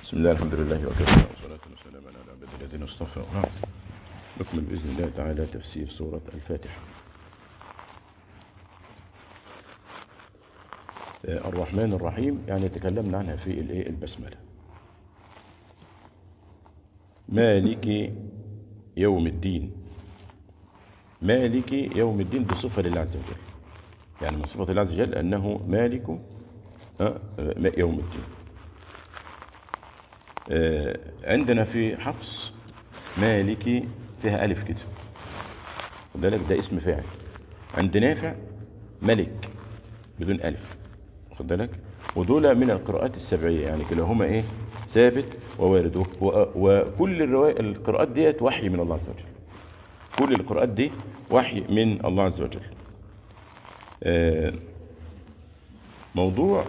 بسم الله الحمد لله وكفى والصلاة والسلام على عباد الذين اصطفى وبعد نكمل بإذن الله تعالى تفسير سورة الفاتحة الرحمن الرحيم يعني تكلمنا عنها في الايه البسملة مالك يوم الدين مالك يوم الدين بصفة لله عز وجل يعني من صفة الله عز وجل أنه مالك يوم الدين عندنا في حفص مالك فيها ألف كده وذلك ده اسم فاعل عند نافع ملك بدون ألف واخد بالك ودول من القراءات السبعية يعني كلاهما ايه ثابت ووارد وكل الرواية القراءات ديت وحي من الله عز وجل كل القراءات دي وحي من الله عز وجل موضوع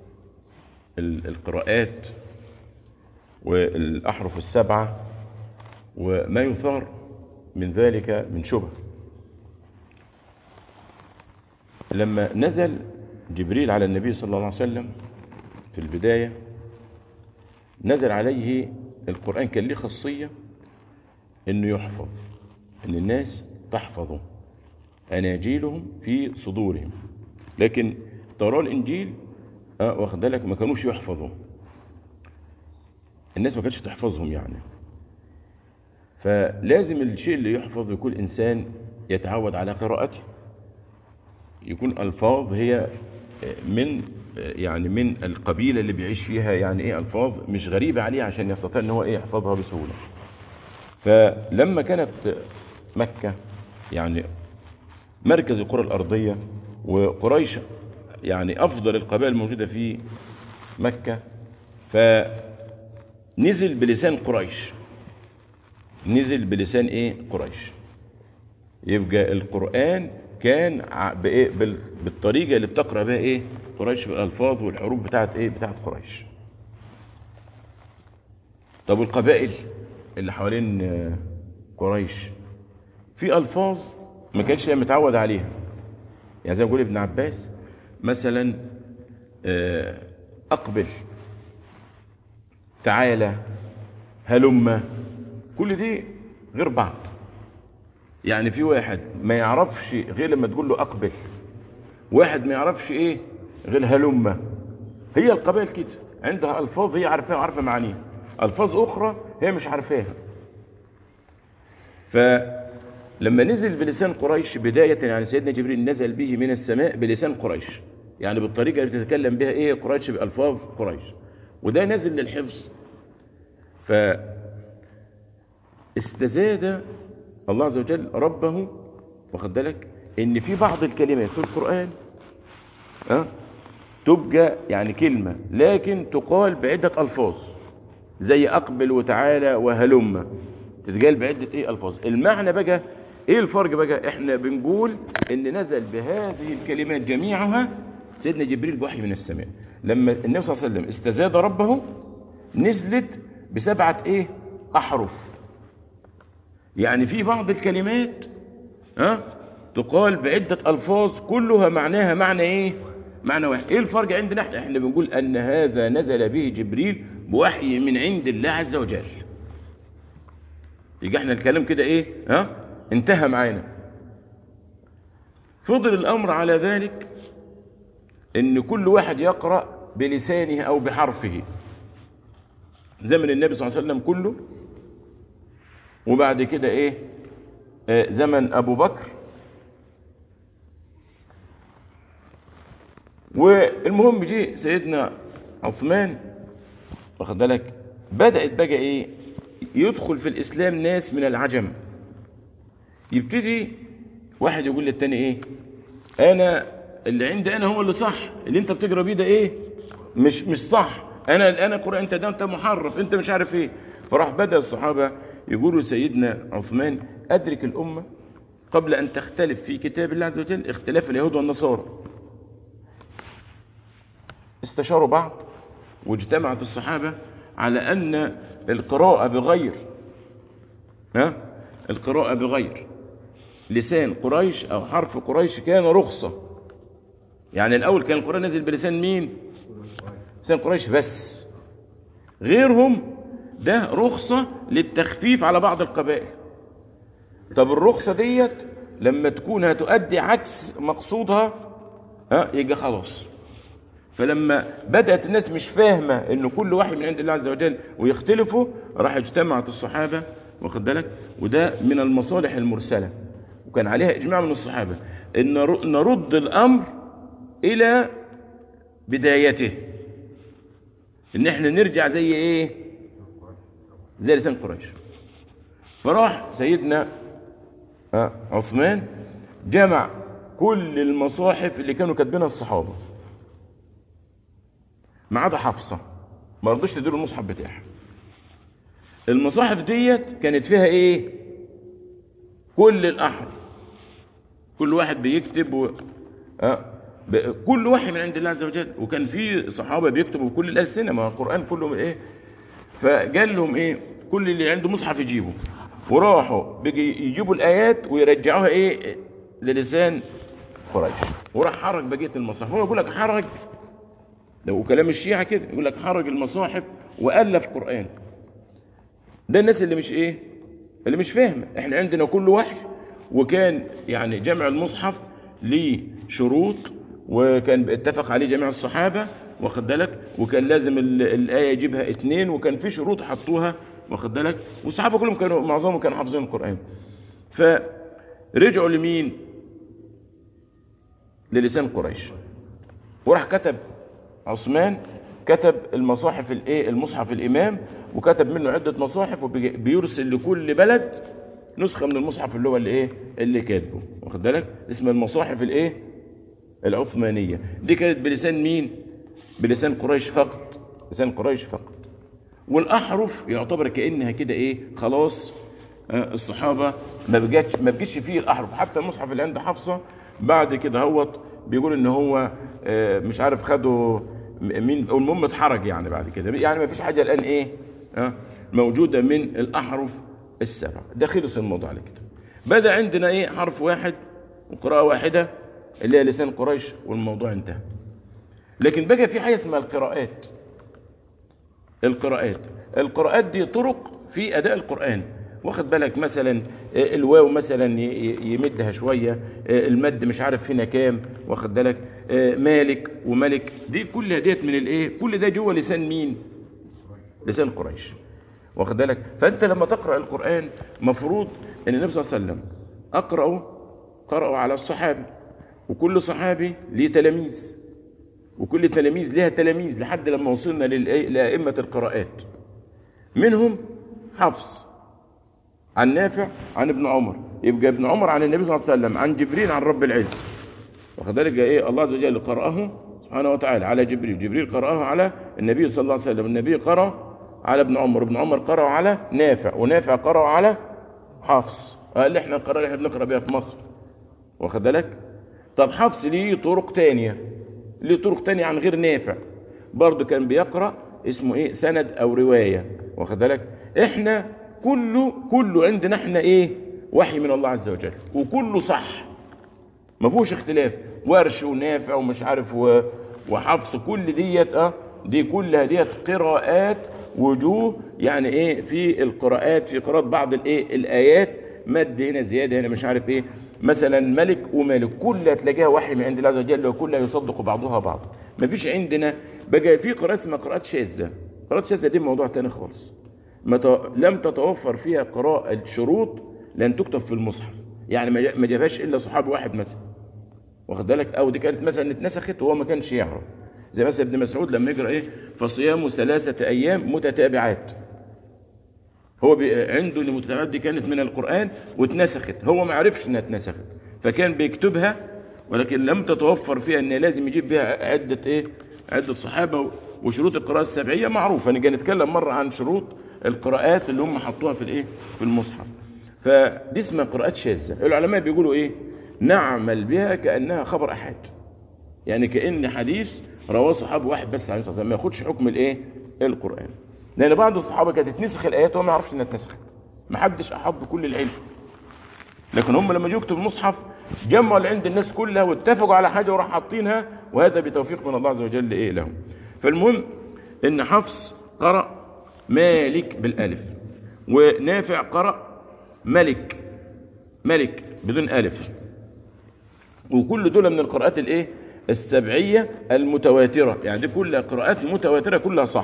القراءات والأحرف السبعة وما يثار من ذلك من شبه لما نزل جبريل على النبي صلى الله عليه وسلم في البداية نزل عليه القرآن كان له خاصية انه يحفظ ان الناس تحفظه اناجيلهم في صدورهم لكن ترى الانجيل اه واخد بالك ما كانوش يحفظوا الناس ما كانتش تحفظهم يعني فلازم الشيء اللي يحفظ يكون انسان يتعود على قراءته يكون الفاظ هي من يعني من القبيلة اللي بيعيش فيها يعني ايه الفاظ مش غريبة عليه عشان يستطيع ان هو ايه يحفظها بسهولة فلما كانت مكة يعني مركز القرى الارضية وقريش يعني افضل القبائل الموجودة في مكة فنزل بلسان قريش نزل بلسان ايه قريش يبقى القرآن كان بايه بالطريقه اللي بتقرا بها ايه قريش بالالفاظ والحروف بتاعت ايه بتاعت قريش طب والقبائل اللي حوالين قريش في الفاظ ما كانش متعود عليها يعني زي ما بيقول ابن عباس مثلا اقبل تعالى هلم كل دي غير بعض يعني في واحد ما يعرفش غير لما تقول له اقبل واحد ما يعرفش ايه غير هلمة هي القبائل كده عندها الفاظ هي عارفاها وعارفه معانيها الفاظ اخرى هي مش عارفاها فلما نزل بلسان قريش بداية يعني سيدنا جبريل نزل به من السماء بلسان قريش يعني بالطريقة اللي بتتكلم بها ايه قريش بألفاظ قريش وده نزل للحفظ ف استزاد الله عز وجل ربه واخد بالك ان في بعض الكلمات في القرآن أه؟ تبقى يعني كلمة لكن تقال بعدة ألفاظ زي أقبل وتعالى وهلم تتقال بعدة إيه ألفاظ المعنى بقى إيه الفرق بقى إحنا بنقول إن نزل بهذه الكلمات جميعها سيدنا جبريل بوحي من السماء لما النبي صلى الله عليه وسلم استزاد ربه نزلت بسبعة إيه أحرف يعني في بعض الكلمات ها تقال بعدة ألفاظ كلها معناها معنى إيه معنى واحد إيه الفرق عندنا إحنا إحنا بنقول أن هذا نزل به جبريل بوحي من عند الله عز وجل يجي إحنا الكلام كده إيه ها انتهى معانا فضل الأمر على ذلك إن كل واحد يقرأ بلسانه أو بحرفه زمن النبي صلى الله عليه وسلم كله وبعد كده ايه آه زمن ابو بكر والمهم جه سيدنا عثمان واخد بالك بدات بقى ايه يدخل في الاسلام ناس من العجم يبتدي واحد يقول للتاني ايه انا اللي عندي انا هو اللي صح اللي انت بتقرا بيه ده ايه مش مش صح انا انا قران انت ده انت محرف انت مش عارف ايه فراح بدا الصحابه يقولوا سيدنا عثمان أدرك الأمة قبل أن تختلف في كتاب الله عز وجل اختلاف اليهود والنصارى استشاروا بعض واجتمعت الصحابة على أن القراءة بغير ها القراءة بغير لسان قريش أو حرف قريش كان رخصة يعني الأول كان القرآن نزل بلسان مين لسان قريش بس غيرهم ده رخصة للتخفيف على بعض القبائل طب الرخصة ديت لما تكون هتؤدي عكس مقصودها ها يبقى خلاص فلما بدأت الناس مش فاهمة ان كل واحد من عند الله عز وجل ويختلفوا راح اجتمعت الصحابة واخد بالك وده من المصالح المرسلة وكان عليها اجماع من الصحابة ان نرد الامر الى بدايته ان احنا نرجع زي ايه زي لسان قريش فراح سيدنا عثمان جمع كل المصاحف اللي كانوا كاتبينها الصحابه ما عدا حفصه ما رضوش تديله المصحف بتاعها المصاحف ديت كانت فيها ايه كل الاحرف كل واحد بيكتب و... أه ب... كل واحد من عند الله عز وجل وكان في صحابه بيكتبوا بكل الالسنه ما القران كله من ايه فقال لهم ايه كل اللي عنده مصحف يجيبه وراحوا بيجي يجيبوا الايات ويرجعوها ايه للسان قريش وراح حرج بقيه المصاحف هو يقول لك حرج لو كلام الشيعة كده يقول لك حرج المصاحف وألف قرآن ده الناس اللي مش ايه اللي مش فاهمة احنا عندنا كل وحي وكان يعني جمع المصحف ليه شروط وكان اتفق عليه جميع الصحابة واخد بالك وكان لازم الآية يجيبها اتنين وكان في شروط حطوها واخد بالك والصحابة كلهم كانوا معظمهم كانوا حافظين القرآن فرجعوا لمين للسان قريش وراح كتب عثمان كتب المصاحف الايه المصحف الامام وكتب منه عده مصاحف وبيرسل لكل بلد نسخه من المصحف اللي هو اللي ايه اللي كاتبه واخد بالك اسم المصاحف الايه العثمانيه دي كانت بلسان مين بلسان قريش فقط لسان قريش فقط والاحرف يعتبر كانها كده ايه خلاص الصحابه ما بقتش ما بقتش فيه الاحرف حتى المصحف اللي عند حفصه بعد كده هوت بيقول ان هو مش عارف خدوا مين المهم اتحرج يعني بعد كده يعني ما فيش حاجه الان ايه موجوده من الاحرف السبع ده خلص الموضوع على كده بدا عندنا ايه حرف واحد وقراءه واحده اللي هي لسان قريش والموضوع انتهى لكن بقى في حاجه اسمها القراءات القراءات القراءات دي طرق في اداء القران واخد بالك مثلا الواو مثلا يمدها شويه المد مش عارف هنا كام واخد بالك مالك وملك دي كلها ديت من الايه كل ده جوه لسان مين لسان قريش واخد بالك فانت لما تقرا القران مفروض ان النبي صلى الله عليه وسلم اقراه قرأوا على الصحابه وكل صحابي ليه تلاميذ وكل تلاميذ ليها تلاميذ لحد لما وصلنا لأئمة القراءات منهم حفص عن نافع عن ابن عمر يبقى ابن عمر عن النبي صلى الله عليه وسلم عن جبريل عن رب العزة واخد بالك ايه الله عز وجل قرأه سبحانه وتعالى على جبريل جبريل قرأه على النبي صلى الله عليه وسلم النبي قرأ على ابن عمر ابن عمر قرأ على نافع ونافع قرأ على حفص اللي احنا القراءة اللي احنا بنقرأ بيها في مصر واخد بالك طب حفص ليه طرق تانية ليه طرق تانية عن غير نافع برضه كان بيقرأ اسمه ايه سند او رواية واخد بالك احنا كله كله عندنا احنا ايه وحي من الله عز وجل وكله صح ما فيهوش اختلاف ورش ونافع ومش عارف و... وحفص كل ديت اه دي كلها ديت قراءات وجوه يعني ايه في القراءات في قراءات بعض الايه الايات مد هنا زياده هنا مش عارف ايه مثلا ملك ومالك كلها تلاقيها وحي من عند الله عز وجل وكلها يصدق بعضها بعض ما فيش عندنا بقى في قراءات اسمها قراءات شاذه قراءات شاذه دي موضوع تاني خالص ما ت... لم تتوفر فيها قراءة شروط لن تكتب في المصحف يعني ما جابهاش الا صحابي واحد مثلا واخد بالك او دي كانت مثلا اتنسخت وهو ما كانش يعرف زي مثلا ابن مسعود لما يقرا ايه فصيام ثلاثه ايام متتابعات هو عنده ان المتتابعات دي كانت من القران واتنسخت هو ما عرفش انها اتنسخت فكان بيكتبها ولكن لم تتوفر فيها ان لازم يجيب بها عده ايه عده صحابه وشروط القراءه السبعيه معروفه نجي نتكلم مره عن شروط القراءات اللي هم حطوها في الايه في المصحف فدي اسمها قراءات شاذه العلماء بيقولوا ايه نعمل بها كانها خبر احاد يعني كان حديث رواه صحابي واحد بس عليه الصلاه والسلام ما ياخدش حكم الايه القران لان بعض الصحابه كانت تنسخ الايات وهو ما يعرفش انها اتنسخت ما حدش احاط بكل العلم لكن هم لما يكتبوا المصحف جمعوا عند الناس كلها واتفقوا على حاجه وراح حاطينها وهذا بتوفيق من الله عز وجل ايه لهم فالمهم ان حفص قرأ مالك بالالف ونافع قرأ ملك ملك بدون الف وكل دول من القراءات الايه السبعية المتواترة يعني دي كلها قراءات متواترة كلها صح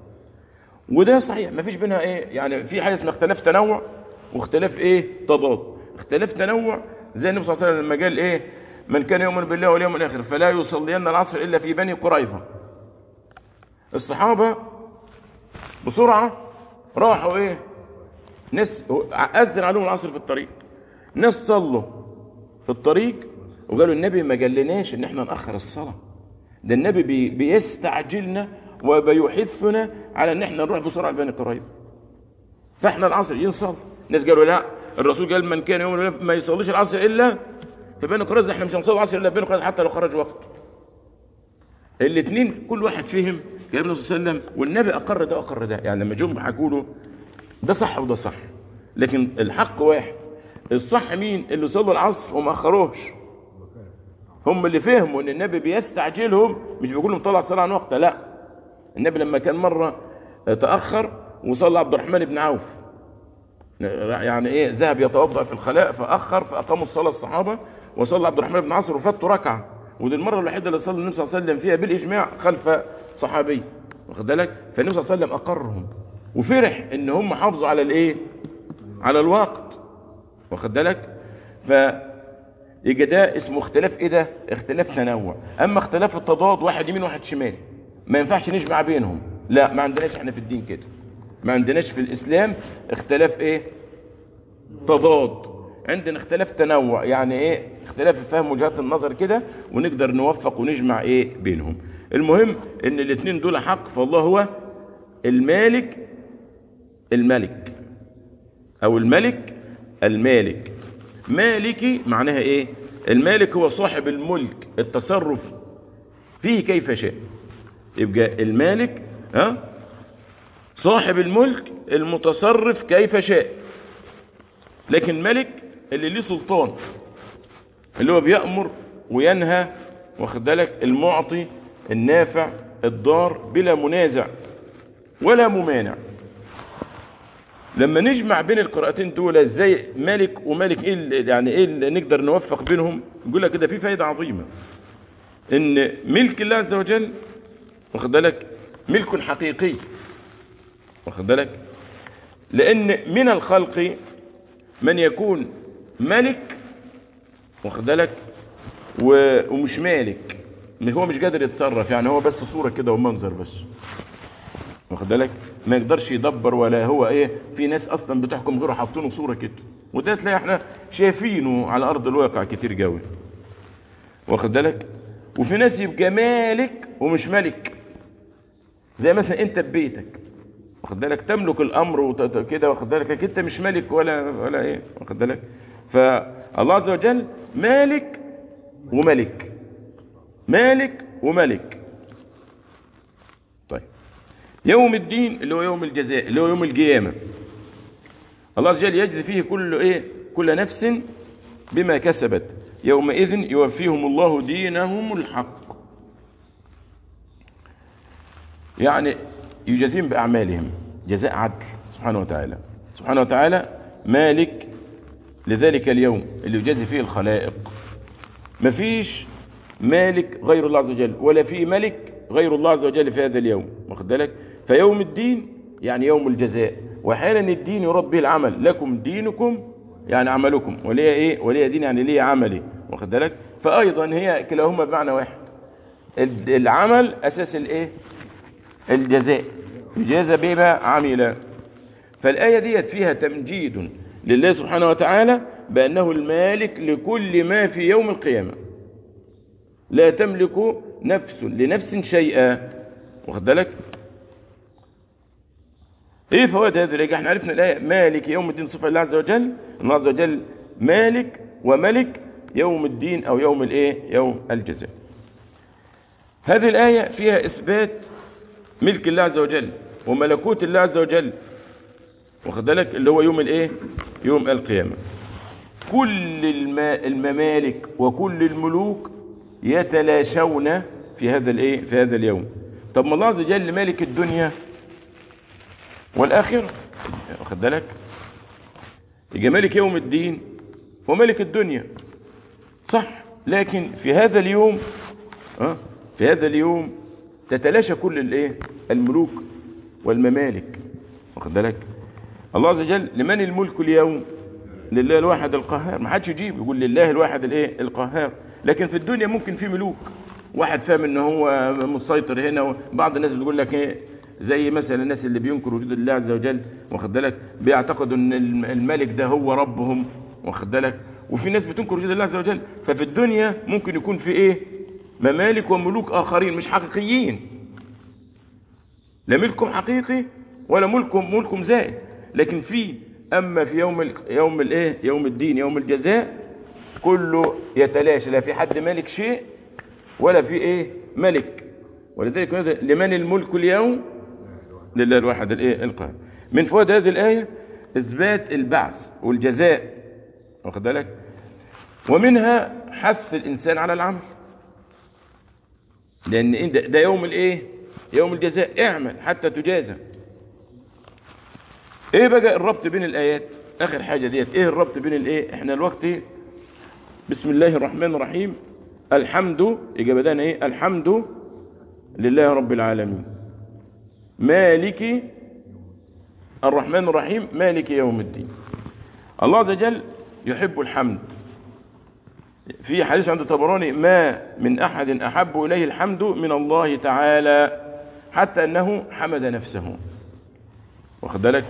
وده صحيح ما فيش بينها ايه يعني في حاجة اسمها اختلاف تنوع واختلاف ايه تضاد اختلاف تنوع زي النبي صلى الله عليه وسلم لما قال ايه من كان يؤمن بالله واليوم الاخر فلا يصلين العصر الا في بني قريظه الصحابه بسرعه راحوا ايه ناس اذن عليهم العصر في الطريق ناس صلوا في الطريق وقالوا النبي ما قالناش ان احنا ناخر الصلاه ده النبي بي بيستعجلنا وبيحثنا على ان احنا نروح بسرعه لبني قريظه فاحنا العصر ينصلي ناس قالوا لا الرسول قال من كان يوم ما يصليش العصر الا في بني قريظه احنا مش هنصلي العصر الا في بني قريظه حتى لو خرج وقت الاثنين كل واحد فهم كلام النبي صلى الله عليه وسلم والنبي اقر ده واقر ده يعني لما جم حكوا له ده صح وده صح لكن الحق واحد الصح مين اللي صلوا العصر وما اخروش هم اللي فهموا ان النبي بيستعجلهم مش بيقول لهم طلع الصلاه عن وقتها لا النبي لما كان مره تاخر وصلى عبد الرحمن بن عوف يعني ايه ذهب يتوضا في الخلاء فاخر فاقاموا الصلاه الصحابه وصلى عبد الرحمن بن عاصر وفاته ركعه ودي المره الوحيده اللي صلى النبي صلى الله عليه وسلم فيها بالاجماع خلف صحابي واخد بالك فالنبي صلى الله عليه وسلم اقرهم وفرح ان هم حافظوا على الايه على الوقت واخد بالك ف يبقى ده اسمه اختلاف ايه ده اختلاف تنوع اما اختلاف التضاد واحد يمين واحد شمال ما ينفعش نجمع بينهم لا ما عندناش احنا في الدين كده ما عندناش في الاسلام اختلاف ايه تضاد عندنا اختلاف تنوع يعني ايه اختلاف في فهم وجهات النظر كده ونقدر نوفق ونجمع ايه بينهم المهم ان الاثنين دول حق فالله هو المالك الملك او الملك المالك مالكي معناها ايه المالك هو صاحب الملك التصرف فيه كيف شاء يبقى المالك ها صاحب الملك المتصرف كيف شاء لكن ملك اللي ليه سلطان اللي هو بيأمر وينهى واخد بالك المعطي النافع الضار بلا منازع ولا ممانع لما نجمع بين القراءتين دول ازاي مالك ومالك ايه اللي يعني ايه اللي نقدر نوفق بينهم نقول لك كده في فايده عظيمه ان ملك الله عز وجل واخد بالك ملك حقيقي واخد بالك لان من الخلق من يكون ملك واخد بالك ومش مالك هو مش قادر يتصرف يعني هو بس صوره كده ومنظر بس واخد بالك ما يقدرش يدبر ولا هو ايه في ناس اصلا بتحكم غيره حاطينه صوره كده وده تلاقي احنا شايفينه على ارض الواقع كتير قوي واخد بالك وفي ناس يبقى مالك ومش ملك زي مثلا انت ببيتك واخد بالك تملك الامر وكده واخد بالك لكن انت مش ملك ولا ولا ايه واخد بالك فالله عز وجل مالك وملك مالك وملك طيب يوم الدين اللي هو يوم الجزاء اللي هو يوم القيامه الله عز وجل يجزي فيه كل ايه كل نفس بما كسبت يومئذ يوفيهم الله دينهم الحق يعني يجازيهم بأعمالهم جزاء عدل سبحانه وتعالى سبحانه وتعالى مالك لذلك اليوم اللي يجازي فيه الخلائق مفيش مالك غير الله عز وجل ولا في ملك غير الله عز وجل في هذا اليوم واخد بالك فيوم الدين يعني يوم الجزاء واحيانا الدين يراد به العمل لكم دينكم يعني عملكم ولي ايه ولي دين يعني ليه عملي واخد بالك فايضا هي كلاهما بمعنى واحد العمل اساس الايه الجزاء يجازى بما عمل فالايه ديت فيها تمجيد لله سبحانه وتعالى بانه المالك لكل ما في يوم القيامه لا تملك نفس لنفس شيئا واخد بالك ايه فوائد هذه الايه احنا عرفنا الايه مالك يوم الدين صفه الله عز وجل الله عز وجل مالك وملك يوم الدين او يوم الايه يوم الجزاء هذه الايه فيها اثبات ملك الله عز وجل وملكوت الله عز وجل واخد بالك اللي هو يوم الايه يوم القيامه كل الممالك وكل الملوك يتلاشون في هذا الايه في هذا اليوم طب ما الله عز وجل مالك الدنيا والآخرة واخد بالك يبقى مالك يوم الدين وملك الدنيا صح لكن في هذا اليوم اه في هذا اليوم تتلاشى كل الايه الملوك والممالك واخد بالك الله عز وجل لمن الملك اليوم لله الواحد القهار ما حدش يجيب يقول لله الواحد الايه القهار لكن في الدنيا ممكن في ملوك واحد فاهم ان هو مسيطر هنا بعض الناس بيقول لك ايه زي مثلا الناس اللي بينكروا وجود الله عز وجل واخد بالك بيعتقدوا ان الملك ده هو ربهم واخد بالك وفي ناس بتنكر وجود الله عز وجل ففي الدنيا ممكن يكون في ايه ممالك وملوك اخرين مش حقيقيين لا ملكم حقيقي ولا ملكم ملكم زائد لكن في اما في يوم ال يوم الايه يوم الدين يوم الجزاء كله يتلاشى لا في حد مالك شيء ولا في ايه ملك ولذلك لمن الملك اليوم لله الواحد الايه القهار من فوائد هذه الايه اثبات البعث والجزاء واخد بالك ومنها حث الانسان على العمل لان ده, ده يوم الايه يوم الجزاء اعمل حتى تجازى ايه بقى الربط بين الايات اخر حاجه ديت ايه الربط بين الايه احنا الوقت بسم الله الرحمن الرحيم الحمد يبقى بدانا ايه الحمد لله رب العالمين مالك الرحمن الرحيم مالك يوم الدين الله عز وجل يحب الحمد في حديث عند الطبراني ما من أحد أحب إليه الحمد من الله تعالى حتى أنه حمد نفسه واخد بالك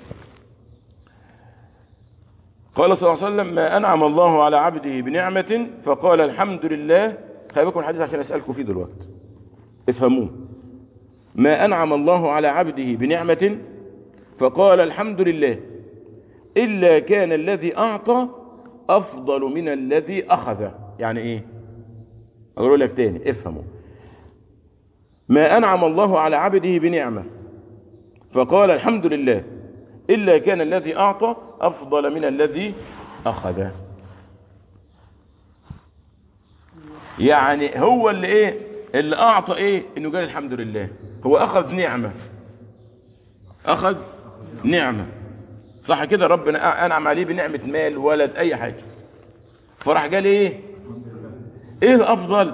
قال صلى الله عليه وسلم ما أنعم الله على عبده بنعمة فقال الحمد لله خلي بالكم الحديث عشان أسألكم فيه دلوقتي افهموه ما أنعم الله على عبده بنعمة فقال الحمد لله إلا كان الذي أعطى أفضل من الذي أخذ يعني إيه أقول لك تاني افهموا ما أنعم الله على عبده بنعمة فقال الحمد لله إلا كان الذي أعطى أفضل من الذي أخذ يعني هو اللي إيه اللي أعطى إيه إنه قال الحمد لله هو أخذ نعمة أخذ نعمة صح كده ربنا أنعم عليه بنعمة مال ولد أي حاجة فراح قال إيه إيه الأفضل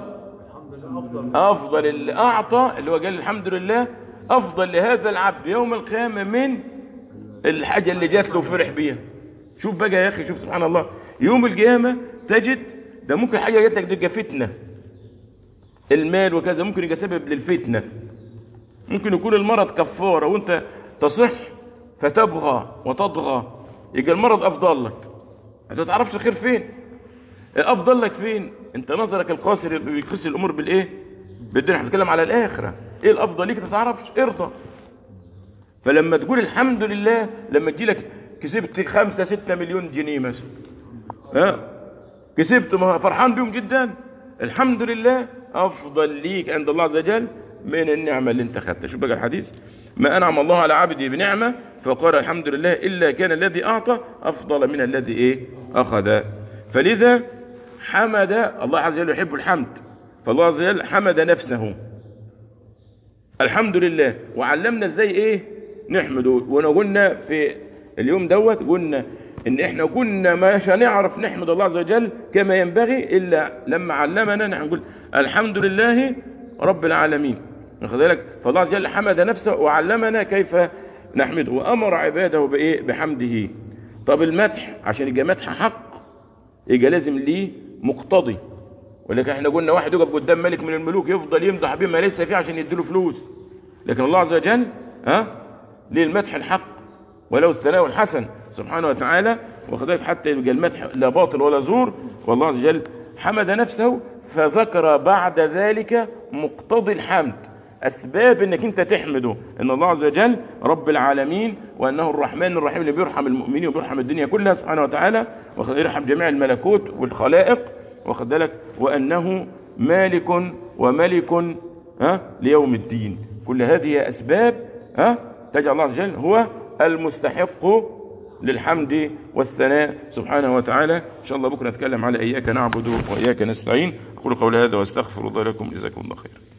أفضل اللي أعطى اللي هو قال الحمد لله أفضل لهذا العبد يوم القيامة من الحاجة اللي جات له وفرح بيها شوف بقى يا أخي شوف سبحان الله يوم القيامة تجد ده ممكن حاجة جات لك تبقى فتنة المال وكذا ممكن يبقى سبب للفتنة ممكن يكون المرض كفارة وانت تصح فتبغى وتطغى يبقى المرض افضل لك انت ما تعرفش الخير فين افضل لك فين انت نظرك القاصر بيقيس الامور بالايه بالدنيا احنا بنتكلم على الاخره ايه الافضل ليك ما تعرفش ارضى فلما تقول الحمد لله لما تجي لك كسبت خمسة ستة مليون جنيه مثلا ها كسبت فرحان بيهم جدا الحمد لله افضل ليك عند الله عز وجل من النعمه اللي انت خدتها شوف بقى الحديث ما أنعم الله على عبده بنعمة فقال الحمد لله إلا كان الذي أعطى أفضل من الذي إيه أخذ فلذا حمد الله عز وجل يحب الحمد فالله عز وجل حمد نفسه الحمد لله وعلمنا ازاي ايه نحمده وانا قلنا في اليوم دوت قلنا ان احنا كنا مش هنعرف نحمد الله عز وجل كما ينبغي الا لما علمنا نحن نقول الحمد لله رب العالمين واخد بالك فالله عز وجل حمد نفسه وعلمنا كيف نحمده وامر عباده بايه بحمده طب المدح عشان يبقى مدح حق يبقى لازم ليه مقتضي ولكن احنا قلنا واحد يقف قدام ملك من الملوك يفضل يمدح بما ليس فيه عشان يديله فلوس لكن الله عز وجل ها ليه المدح الحق ولو الثناء الحسن سبحانه وتعالى واخد بالك حتى يبقى المدح لا باطل ولا زور والله عز وجل حمد نفسه فذكر بعد ذلك مقتضي الحمد أسباب أنك أنت تحمده أن الله عز وجل رب العالمين وأنه الرحمن الرحيم اللي بيرحم المؤمنين وبيرحم الدنيا كلها سبحانه وتعالى ويرحم جميع الملكوت والخلائق واخد بالك وأنه مالك وملك ها ليوم الدين كل هذه أسباب ها تجعل الله عز وجل هو المستحق للحمد والثناء سبحانه وتعالى إن شاء الله بكرة نتكلم على إياك نعبد وإياك نستعين أقول قول هذا واستغفر الله لكم جزاكم الله خيرا